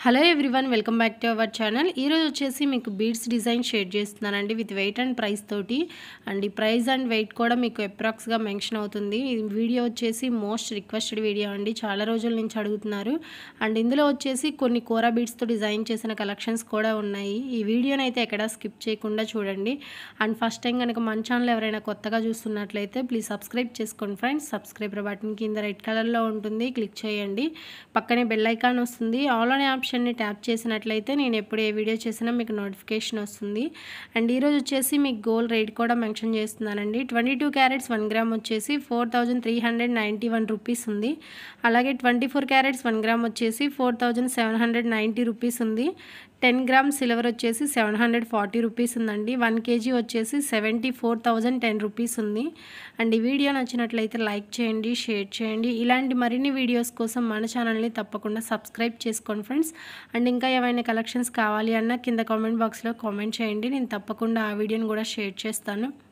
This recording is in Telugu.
hello everyone welcome back to our channel ఈరోజు వచ్చేసి మీకు బీడ్స్ డిజైన్ షేర్ చేస్తున్నానండి విత్ వెయిట్ అండ్ ప్రైస్ తోటి అండ్ ఈ ప్రైస్ అండ్ వెయిట్ కూడా మీకు అప్రాక్స్గా మెన్షన్ అవుతుంది ఈ వీడియో వచ్చేసి మోస్ట్ రిక్వెస్టెడ్ వీడియో అండి చాలా రోజుల నుంచి అడుగుతున్నారు అండ్ ఇందులో వచ్చేసి కొన్ని కోరా బీడ్స్తో డిజైన్ చేసిన కలెక్షన్స్ కూడా ఉన్నాయి ఈ వీడియోని అయితే ఎక్కడా స్కిప్ చేయకుండా చూడండి అండ్ ఫస్ట్ టైం కనుక మన ఛానల్ ఎవరైనా కొత్తగా చూస్తున్నట్లయితే ప్లీజ్ సబ్స్క్రైబ్ చేసుకోండి ఫ్రెండ్స్ సబ్స్క్రైబర్ బటన్ కింద రెడ్ కలర్లో ఉంటుంది క్లిక్ చేయండి పక్కనే బెల్ ఐకాన్ వస్తుంది ఆల్ అనే ఆప్షన్ని ట్యాప్ చేసినట్లయితే నేను ఎప్పుడు ఏ వీడియో చేసినా మీకు నోటిఫికేషన్ వస్తుంది అండ్ ఈరోజు వచ్చేసి మీకు గోల్డ్ రేట్ కూడా మెన్షన్ చేస్తున్నానండి twenty two carats one gram వచ్చేసి four thousand three hundred ninety one rupees ఉంది అలాగే twenty four carats one gram వచ్చేసి four thousand seven hundred ninety rupees ఉంది టెన్ గ్రామ్ సిల్వర్ వచ్చేసి సెవెన్ హండ్రెడ్ ఫార్టీ రూపీస్ ఉందండి వన్ కేజీ వచ్చేసి seventy four thousand ten rupees ఉంది అండ్ ఈ వీడియో నచ్చినట్లయితే లైక్ చేయండి షేర్ చేయండి ఇలాంటి మరిన్ని వీడియోస్ కోసం మన ఛానల్ని తప్పకుండా సబ్స్క్రైబ్ చేసుకోండి ఫ్రెండ్స్ అండ్ ఇంకా ఏమైనా కలెక్షన్స్ కావాలి అన్న కింద కామెంట్ బాక్స్లో కామెంట్ చేయండి నేను తప్పకుండా ఆ వీడియోని కూడా షేర్ చేస్తాను